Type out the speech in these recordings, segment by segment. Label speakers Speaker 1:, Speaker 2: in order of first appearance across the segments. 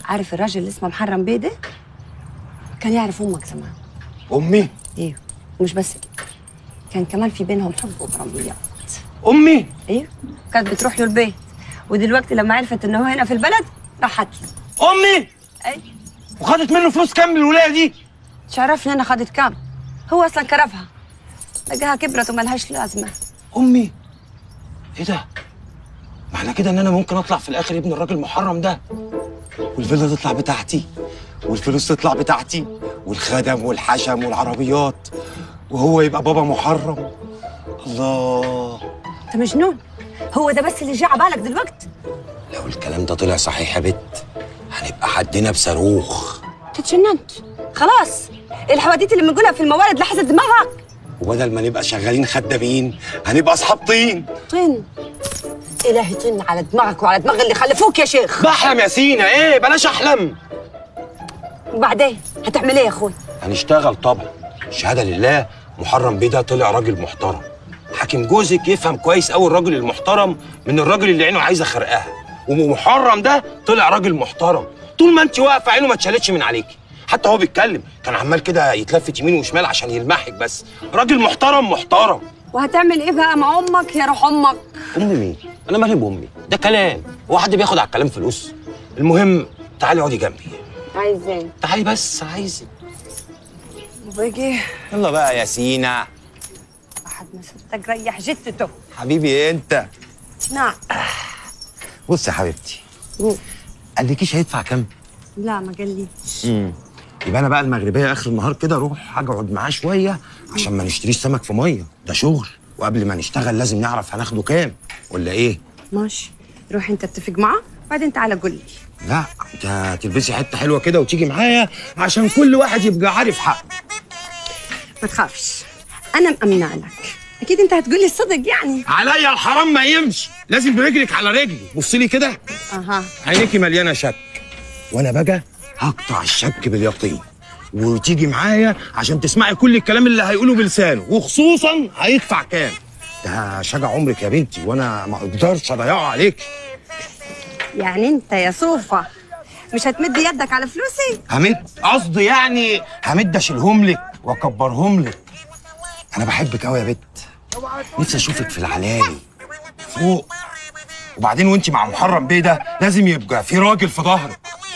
Speaker 1: عارف الراجل اللي اسمه محرم بيه ده كان يعرف امك زمان
Speaker 2: امي
Speaker 1: ايوه ومش بس كده كان كمان في بينهم حب وبرمجيات
Speaker 2: امي
Speaker 1: ايوه كانت بتروح له البيت ودلوقتي لما عرفت انه هو هنا في البلد راحت له
Speaker 2: امي
Speaker 1: اي
Speaker 2: وخدت منه فلوس كام من الولايه دي
Speaker 1: شرفني انا خدت كام هو اصلا كرفها لقاها كبرت وملهاش لازمه
Speaker 2: امي ايه ده معنى كده ان انا ممكن اطلع في الاخر ابن الراجل المحرم ده والفيلا تطلع بتاعتي والفلوس تطلع بتاعتي والخدم والحشم والعربيات وهو يبقى بابا محرم الله
Speaker 1: انت مجنون هو ده بس اللي جه على بالك دلوقتي
Speaker 2: لو الكلام ده طلع صحيح يا بت هنبقى حدنا بصاروخ
Speaker 1: تتجننت خلاص الحواديت اللي بنقولها في الموارد لحست دماغك
Speaker 2: وبدل ما نبقى شغالين خدامين هنبقى اصحاب طين
Speaker 1: طين الهي طين على دماغك وعلى دماغ اللي خلفوك يا شيخ
Speaker 2: بحلم يا سينا ايه بلاش احلم
Speaker 1: وبعدين هتعمل ايه يا اخوي
Speaker 2: هنشتغل طبعا شهاده لله محرم بيه ده طلع راجل محترم حاكم جوزك يفهم كويس قوي الراجل المحترم من الراجل اللي عينه عايزه خرقها ومحرم ده طلع راجل محترم طول ما انت واقفه عينه ما اتشالتش من عليكي حتى هو بيتكلم كان عمال كده يتلفت يمين وشمال عشان يلمحك بس راجل محترم محترم
Speaker 1: وهتعمل ايه بقى مع امك يا روح امك
Speaker 2: ام مين انا مالي بامي ده كلام هو حد بياخد على الكلام فلوس المهم تعالي اقعدي جنبي
Speaker 1: عايز ايه
Speaker 2: تعالي بس عايزك
Speaker 1: باجي
Speaker 2: يلا بقى يا سينا
Speaker 1: واحد ما صدق ريح جتته
Speaker 2: حبيبي انت
Speaker 1: نعم
Speaker 2: بص يا حبيبتي
Speaker 1: مم.
Speaker 2: قالكيش هيدفع كام
Speaker 1: لا ما قال لي
Speaker 2: يبقى انا بقى المغربيه اخر النهار كده اروح اقعد معاه شويه عشان ما نشتريش سمك في ميه ده شغل وقبل ما نشتغل لازم نعرف هناخده كام ولا ايه
Speaker 1: ماشي روح انت اتفق معاه بعدين تعالى قول لي
Speaker 2: لا انت تلبسي حته حلوه كده وتيجي معايا عشان كل واحد يبقى عارف حقه
Speaker 1: ما تخافش انا مأمنة لك اكيد انت هتقول لي الصدق يعني
Speaker 2: عليا الحرام ما يمشي لازم برجلك على رجلي بصي لي كده
Speaker 1: اها
Speaker 2: عينيكي مليانه شك وانا بقى هقطع الشك باليقين وتيجي معايا عشان تسمعي كل الكلام اللي هيقوله بلسانه وخصوصا هيدفع كام ده شجع عمرك يا بنتي وانا ما اقدرش اضيعه عليك
Speaker 1: يعني انت يا صوفة مش هتمد يدك على فلوسي
Speaker 2: همد قصدي يعني همد اشيلهم لك واكبرهم لك انا بحبك قوي يا بت نفسي اشوفك في العلالي فوق وبعدين وانت مع محرم بيه ده لازم يبقى في راجل في ظهرك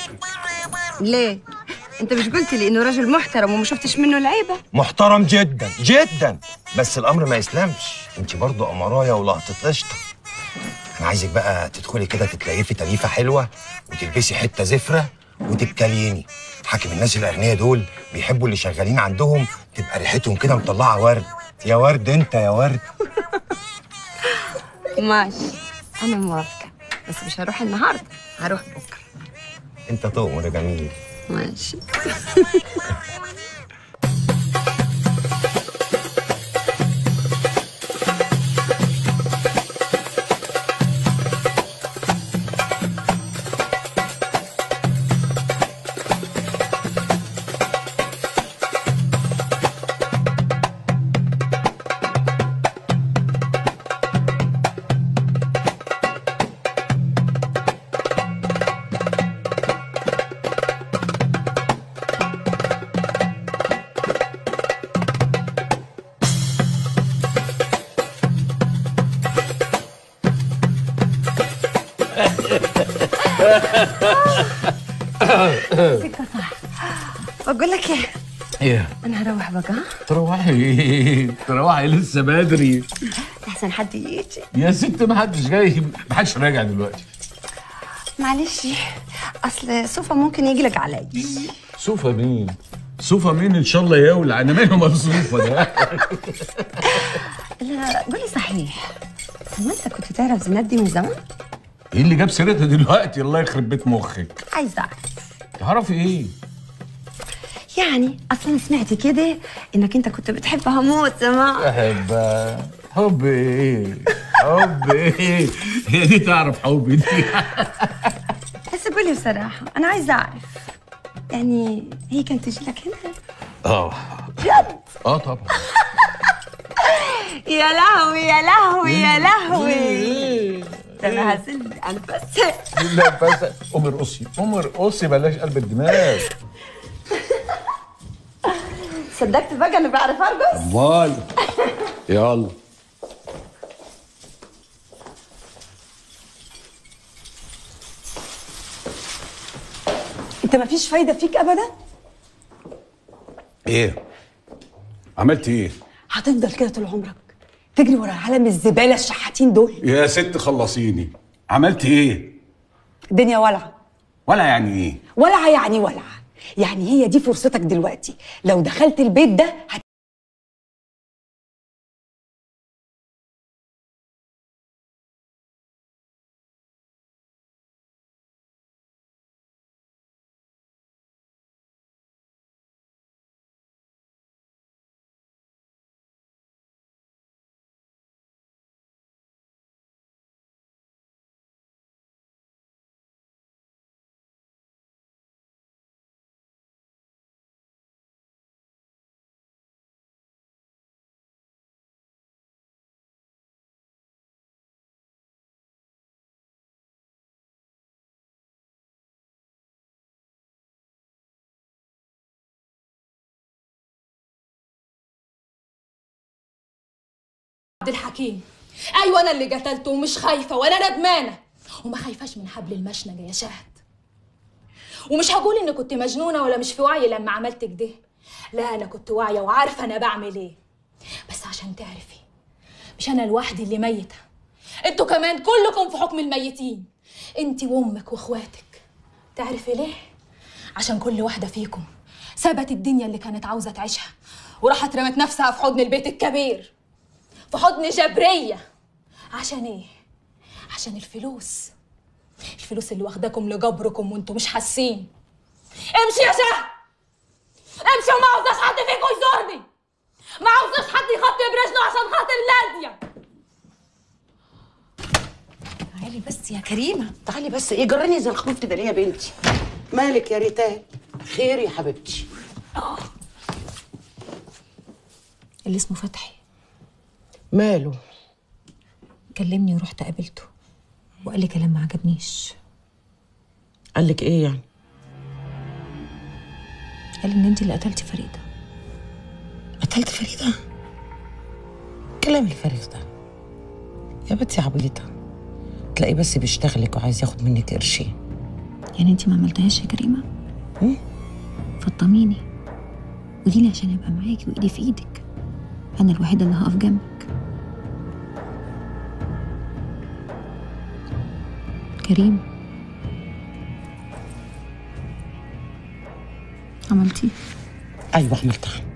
Speaker 1: ليه انت مش قلت لي انه راجل محترم وما شفتش منه العيبه
Speaker 2: محترم جدا جدا بس الامر ما يسلمش انت برضه امرايه ولقطه قشطه انا عايزك بقى تدخلي كده تتليفي تليفه حلوه وتلبسي حته زفره وتتكليني حاكم الناس الاغنياء دول بيحبوا اللي شغالين عندهم تبقى ريحتهم كده مطلعه ورد يا ورد انت يا ورد
Speaker 1: ماشي انا موافقه بس مش هروح النهارده هروح بكره
Speaker 2: انت تؤمر يا جميل
Speaker 1: ماشي بقول لك ايه
Speaker 3: ايه
Speaker 1: انا هروح بقى ها؟
Speaker 3: تروحي تروحي لسه بدري
Speaker 1: احسن حد يجي
Speaker 3: يا ست ما حدش جاي ما حدش راجع دلوقتي
Speaker 1: معلش اصل صوفة ممكن يجي لك عليا
Speaker 3: صوفة مين صوفة مين ان شاء الله يولع انا مالهم الصوفة ده
Speaker 1: لا قولي صحيح هو انت كنت تعرف زينات دي من زمان؟
Speaker 3: ايه اللي جاب سيرتها دلوقتي الله يخرب بيت مخك
Speaker 1: عايزه اعرف
Speaker 3: تعرفي ايه
Speaker 1: يعني اصلا سمعت كده انك انت كنت بتحبها موت زمان
Speaker 3: احب حب ايه حب ايه هي دي تعرف حبي دي
Speaker 1: بس قولي بصراحه انا عايزه اعرف يعني هي كانت تجي لك هنا
Speaker 3: اه
Speaker 1: بجد
Speaker 3: اه طبعا
Speaker 1: يا لهوي يا لهوي يا لهوي ده انا هسل انا بس
Speaker 3: لا بس قومي ارقصي قومي ارقصي بلاش قلب الدماغ
Speaker 1: صدقت بقى انا بعرف ارقص
Speaker 3: امال يلا
Speaker 1: انت مفيش فايده فيك ابدا
Speaker 3: ايه عملت ايه
Speaker 1: هتفضل كده طول عمرك تجري ورا عالم الزباله الشحاتين دول
Speaker 3: يا ست خلصيني عملت ايه
Speaker 1: الدنيا ولعه
Speaker 3: ولا يعني ايه
Speaker 1: ولعه يعني ولعه يعني هي دي فرصتك دلوقتي لو دخلت البيت ده هت...
Speaker 4: عبد الحكيم ايوه انا اللي قتلته ومش خايفه ولا ندمانه وما خايفاش من حبل المشنقه يا شهد ومش هقول اني كنت مجنونه ولا مش في وعي لما عملت كده لا انا كنت واعيه وعارفه انا بعمل ايه بس عشان تعرفي مش انا لوحدي اللي ميته انتوا كمان كلكم في حكم الميتين انت وامك واخواتك تعرفي ليه عشان كل واحده فيكم سابت الدنيا اللي كانت عاوزه تعيشها وراحت رمت نفسها في حضن البيت الكبير في حضن جبرية عشان ايه؟ عشان الفلوس الفلوس اللي واخداكم لجبركم وانتوا مش حاسين امشي يا شهد امشي وما عاوزاش حد فيكم يزورني ما عاوزاش حد يخط برجله عشان خاطر نادية
Speaker 1: تعالي بس يا كريمه
Speaker 5: تعالي بس ايه جراني زي الخروف كده ليه يا بنتي مالك يا ريتان خير يا حبيبتي
Speaker 4: اللي اسمه فتحي
Speaker 5: ماله
Speaker 4: كلمني ورحت قابلته وقال لي كلام ما عجبنيش
Speaker 5: قال لك ايه يعني
Speaker 4: قال ان انت اللي قتلتي فريده
Speaker 5: قتلت فريده كلام الفارغ ده يا بنتي عبيطه تلاقيه بس بيشتغلك وعايز ياخد منك قرشين
Speaker 4: يعني انت ما عملتهاش يا كريمه
Speaker 5: هم؟
Speaker 4: فطميني قولي لي عشان ابقى معاكي وايدي في ايدك انا الوحيده اللي هقف جنبك كريم عملتيه
Speaker 5: ايوه عملتها